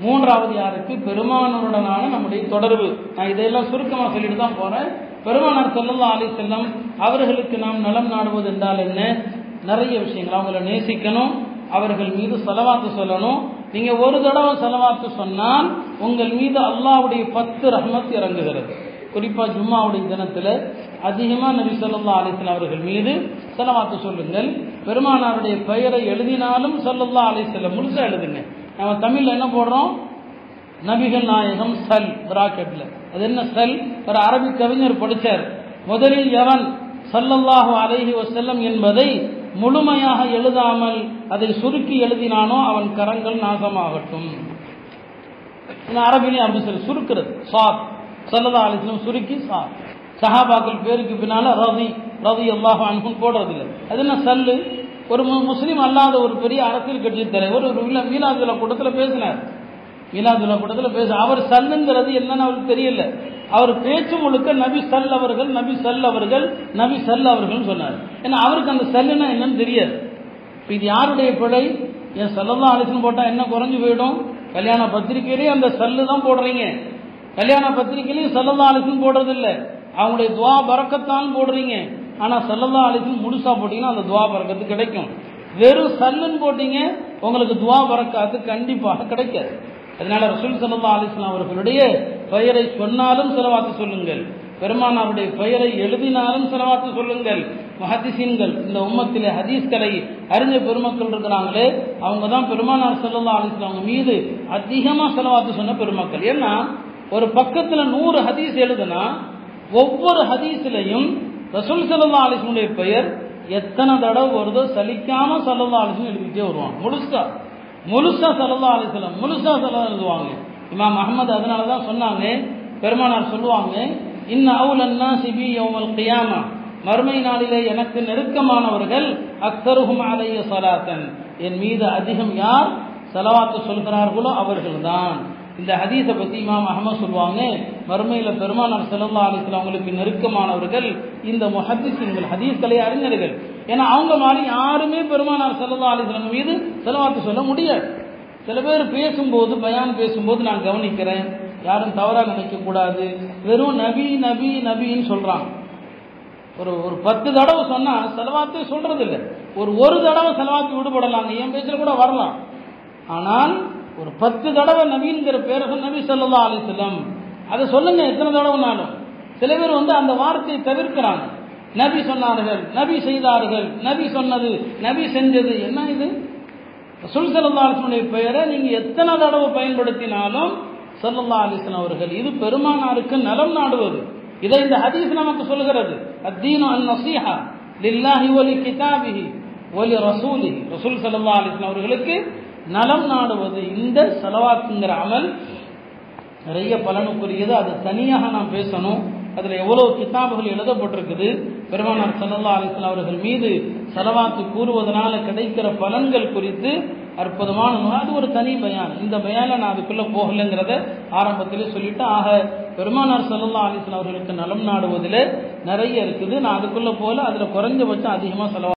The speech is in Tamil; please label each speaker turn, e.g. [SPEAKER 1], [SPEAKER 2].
[SPEAKER 1] மூன்றாவது யாருக்கு பெருமானருடனான நம்முடைய தொடர்பு நான் இதையெல்லாம் சுருக்கமாக சொல்லிட்டு தான் போறேன் பெருமானார் ஸல்லல்லாஹு அலைஹி வஸல்லம் அவர்களுக்கு நாம் நலம் நாடுவது என்றால் என்ன நிறைய விஷயங்கள் அவங்கள நேசிக்கணும் அவர்கள் மீது செலவாத்து சொல்லணும் நீங்க ஒரு தடவை செலவாத்து சொன்னால் உங்கள் மீது அல்லாஹ்வுடைய பத்து ரஹ்மத் இறங்குகிறது குறிப்பா ஜும்மாவுடைய தினத்துல அதிகமா நபி ஸல்லல்லாஹு அலைஹி வஸல்லம் அவர்கள் மீது செலவாத்து சொல்லுங்கள் பெருமானாருடைய பெயரை எழுதினாலும் ஸல்லல்லாஹு அலைஹி வஸல்லம் முழுசா எழுதுங்க நம்ம தமிழ்ல என்ன போடுறோம் நபிகள் நாயகம் சல் பிராக்கெட்ல அது என்ன சல் ஒரு அரபி கவிஞர் படிச்சார் முதலில் எவன் சல்லல்லாஹு அலைஹி வஸல்லம் என்பதை முழுமையாக எழுதாமல் அதை சுருக்கி எழுதினானோ அவன் கரங்கள் நாசமாகட்டும் இந்த அரபிலே அப்படி சொல்லி சுருக்கிறது சாத் சல்லல்லா அலிஸ்லம் சுருக்கி சாத் சஹாபாக்கள் பேருக்கு பின்னால ரதி ரதி அல்லாஹ் அன்ஹும் போடுறது இல்லை அது என்ன சல்லு ஒரு மு- முஸ்லீம் அல்லாத ஒரு பெரிய அரசியல் கட்சி தலைவர் ஒரு விழா- மீலாதுல கூட்டத்தில் பேசினார் மீலாதுல கூட்டத்தில் பேச அவர் சல்லுங்கிறது என்னன்னு அவருக்கு தெரியல அவர் பேச்சு முழுக்க நபி சல் அவர்கள் நபி சல் அவர்கள் நபி சல் அவர்கள் சொன்னார் ஏன்னா அவருக்கு அந்த சல்லுன்னா என்னன்னு தெரியாது இப்போ இது யாருடைய பிழை என் சல்லல்லா அலிஸ்னு போட்டால் என்ன குறைஞ்சு போயிடும் கல்யாண பத்திரிக்கையிலேயே அந்த சல்லு தான் போடுறீங்க கல்யாண பத்திரிக்கையிலையும் சல்லல்லா அலிஸ்னு போடுறது இல்ல அவங்களுடைய துவா பறக்கத்தான் போடுறீங்க ஆனால் சல்லல்லா அலிஸ்னு முழுசா போட்டீங்கன்னா அந்த துவா பறக்கத்து கிடைக்கும் வெறும் சல்லுன்னு போட்டீங்க உங்களுக்கு துவா பறக்காத்து கண்டிப்பாக கிடைக்காது அதனால ரசூல் சல்லா அலிஸ்லாம் அவர்களுடைய பெயரை சொன்னாலும் செலவாத்து சொல்லுங்கள் பெருமானாருடைய பெயரை எழுதினாலும் செலவாத்து சொல்லுங்கள் முஹத்திசீன்கள் இந்த உம்மத்திலே ஹதீஸ்களை அறிஞ்ச பெருமக்கள் இருக்கிறாங்களே அவங்க தான் பெருமானார் ஸல்லல்லாஹு அலைஹி வஸல்லம் அவங்க மீது அதிகமா செலவாத்து சொன்ன பெருமக்கள் ஏன்னா ஒரு பக்கத்துல நூறு ஹதீஸ் எழுதுனா ஒவ்வொரு ஹதீஸ்லையும் ரசூல் ஸல்லல்லாஹு அலைஹி வஸல்லம் பெயர் எத்தனை தடவை வருதோ சலிக்காம ஸல்லல்லாஹு அலைஹி வஸல்லம் எழுதிட்டே வருவாங்க முழுசா முழுசா ஸல்லல்லாஹு அலைஹி வஸல்லம் முழுசா ஸல்லல்லாஹு எழுதுவாங்க இமாம் அஹ்மத் அதனால தான் சொன்னாங்க பெருமானார் சொல்லுவாங்க இன்ன அவுலன் நாசி பி யௌமல் கியாமா மறுமை நாளிலே எனக்கு நெருக்கமானவர்கள் அக்தருஹும் அலைய சலாத்தன் என் மீது அதிகம் யார் செலவாத்து சொல்கிறார்களோ அவர்கள்தான் இந்த ஹதீஸை பத்தி இமாம் அஹமத் சொல்லுவாங்க மறுமையில பெருமானார் ஸல்லல்லாஹு அலைஹி வஸல்லம் அவங்களுக்கு நெருக்கமானவர்கள் இந்த முஹத்திஸின்கள் ஹதீஸ்களை அறிஞர்கள் ஏன்னா அவங்க மாதிரி யாருமே பெருமானார் ஸல்லல்லாஹு அலைஹி வஸல்லம் மீது செலவாத்து சொல்ல முடியாது சில பேர் பேசும்போது பயான் பேசும்போது நான் கவனிக்கிறேன் யாரும் தவறா நினைக்க கூடாது வெறும் நபி நபி நபின்னு சொல்றாங்க ஒரு ஒரு பத்து தடவை சொன்னா செலவாத்தே சொல்றது இல்லை ஒரு ஒரு தடவை செலவாத்து விடுபடலாம் என் பேச்சுல கூட வரலாம் ஆனால் ஒரு பத்து தடவை நபிங்கிற பேரை சொன்ன நபி ஸல்லல்லாஹு அலைஹி வஸல்லம் அதை சொல்லுங்க எத்தனை தடவைனாலும் சில பேர் வந்து அந்த வார்த்தையை தவிர்க்கிறாங்க நபி சொன்னார்கள் நபி செய்தார்கள் நபி சொன்னது நபி செஞ்சது என்ன இது ரசூல் ஸல்லல்லாஹு அலைஹி வஸல்லம் பெயரை நீங்க எத்தனை தடவை பயன்படுத்தினாலும் ஸல்லல்லாஹு அலைஹி வஸல்லம் அவர்கள் இது பெருமானாருக்கு நலம் நாடுவது இதை இந்த ஹதீஸ் நமக்கு சொல்கிறது அத்தீனு அன் நசீஹா லில்லாஹி வலி கிதாபிஹி வலி ரசூலிஹி ரசூல் ஸல்லல்லாஹு அலைஹி வஸல்லம் அவர்களுக்கு நலம் நாடுவது இந்த செலவாத்துங்கிற அமல் நிறைய பலனுக்குரியது அது தனியாக நாம் பேசணும் அதில் எவ்வளவு கிதாபுகள் எழுதப்பட்டிருக்குது பெருமானார் ஸல்லல்லாஹு அலைஹி வஸல்லம் அவர்கள் மீது செலவாத்து கூறுவதனால கிடைக்கிற பலன்கள் குறித்து அற்புதமான நூல். அது ஒரு தனி பயான் இந்த பயானில் நான் அதுக்குள்ள போகலைங்கிறத ஆரம்பத்திலே சொல்லிட்டு ஆக பெருமானார் ஸல்லல்லாஹு அலைஹி வஸல்லம் அவர்களுக்கு நலம் நாடுவதில் நிறைய இருக்குது நான் அதுக்குள்ள போல அதில் குறைஞ்சபட்சம் அதிகமாக செலவா